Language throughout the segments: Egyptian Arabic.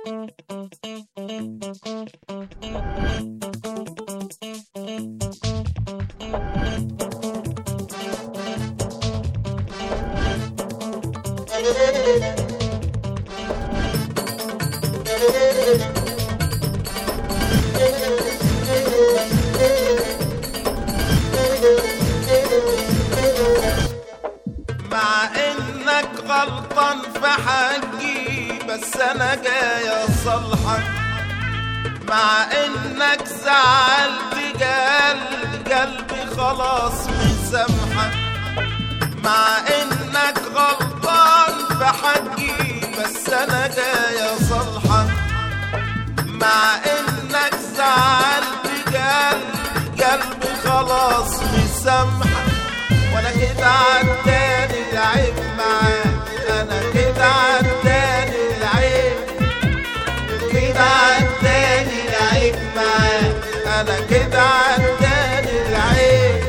مع انك غلطان في حقي بس انا جاي اصلحك مع انك زعلت قلبي قلبي خلاص مسامحك مع انك غلطان في حقي بس انا جاي اصلحك مع انك زعلت قلبي قلبي خلاص مسامحك وانا كده عداني العيب معاك انا كده عداني العيب كده عداني العيب معاك انا كده عداني العيب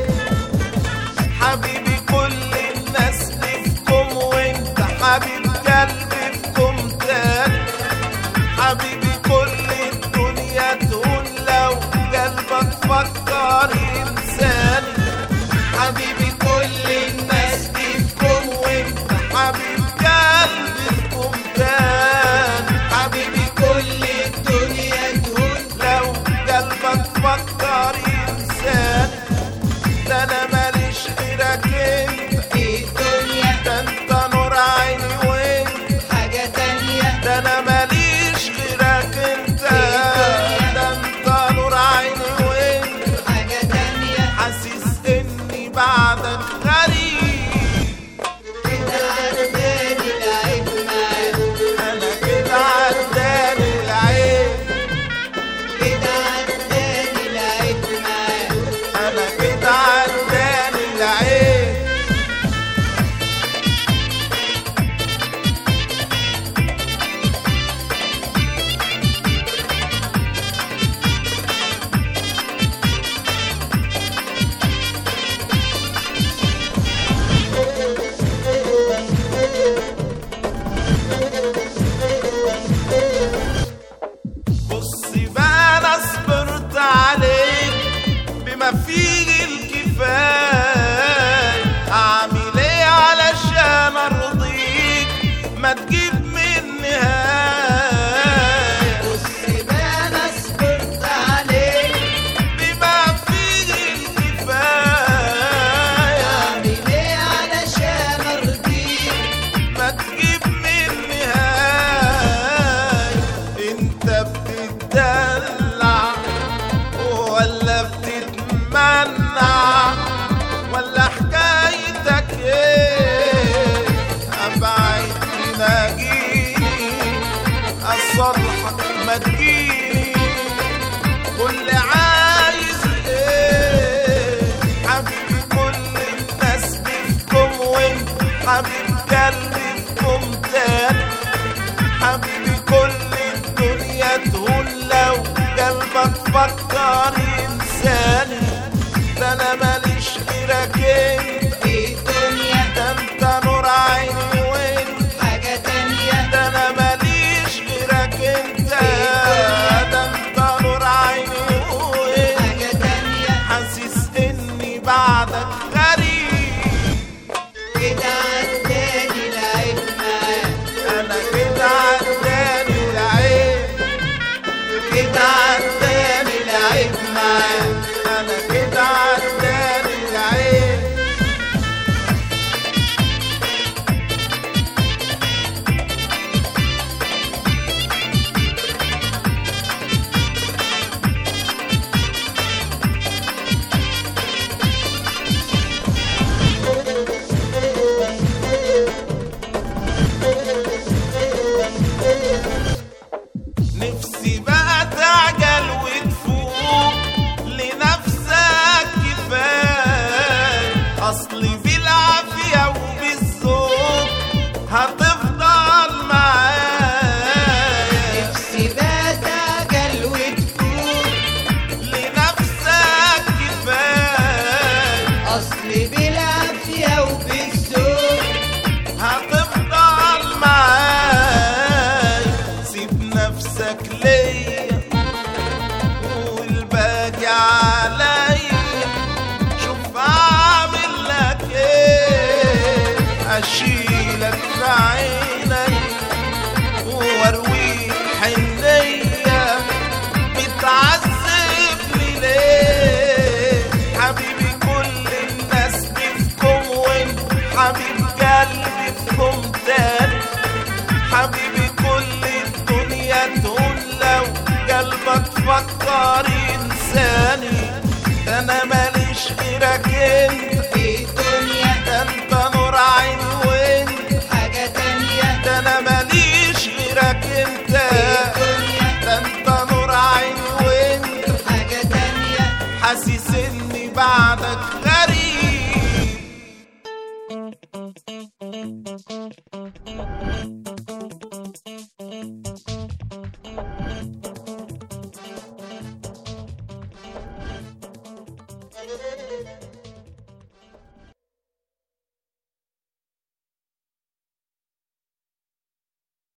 حبيبي كل الناس فيكم وانت حبيب قلبي فيكم تاني حبيبي كل الدنيا تقول لو قلبك فكر انساني حبيبي كل الناس دي فيكم وانت حبيب قلبي فيكم تاني حبيبي كل الدنيا تقول لو قلبك فكر انساني ده انا ماليش غيرك انت في الدنيا ده انت نور عيني وانت حاجة تانية ده انا ماليش غيرك انت ده انت نور عيني وانت حاجة تانية حاسس اني بعدك غريب كده عداني العيب معاك انا كده عداني العيب كده عداني العيب معاك انا كده عداني العيب بص بقى انا صبرت عليك بما فيه الكفايه اعمل ايه علشان ارضيك ما تجيب من نهايه بص بقى انا صبرت عليك بما فيه الكفايه اعمل ايه علشان ارضيك ما تجيب من نهاية انت بتدلع ولا بتتمنع ولا حكايتك ايه ابعد تلاقيني اصلحك ما تجيني كل عايز ايه حبيبي كل الناس فيكم وانت حبيب قلبي فيكم تاني حبيبي كل الدنيا تقول لو قلبك فكر انساني ده انا ماليش غيرك انت في الدنيا ده انت نور عيني وانت حاجة تانية ده انا ماليش غيرك انت ده انت نور عيني وانت حاجة تانية حاسس اني بعدك غريب كده عداني العيب معاك انا كده عداني العيب كده عداني العيب معاك انا كده عداني العيب نفسي بقى تعجل وتفوق لنفسك كفاية أصلي بالعافية وبالذوق هتفضل معايا نفسي بقى تعجل وتفوق لنفسك كفاية اصلي بالعافية وبالذوق هتفضل معايا سيب نفسك اشكيلك في عيني واروي حنية بتعذبني ليه حبيبي كل الناس بفكم وين حبيب قلبي فيكم تاني حبيبي كل الدنيا تقول لو قلبك فكر انساني ده انا ماليش غيرك انت في الدنيا ده انت نور عيني وانت حاجة تانية ده انا ماليش غيرك انت في الدنيا ده انت نور عيني وانت حاجة تانية حاسس اني بعدك غريب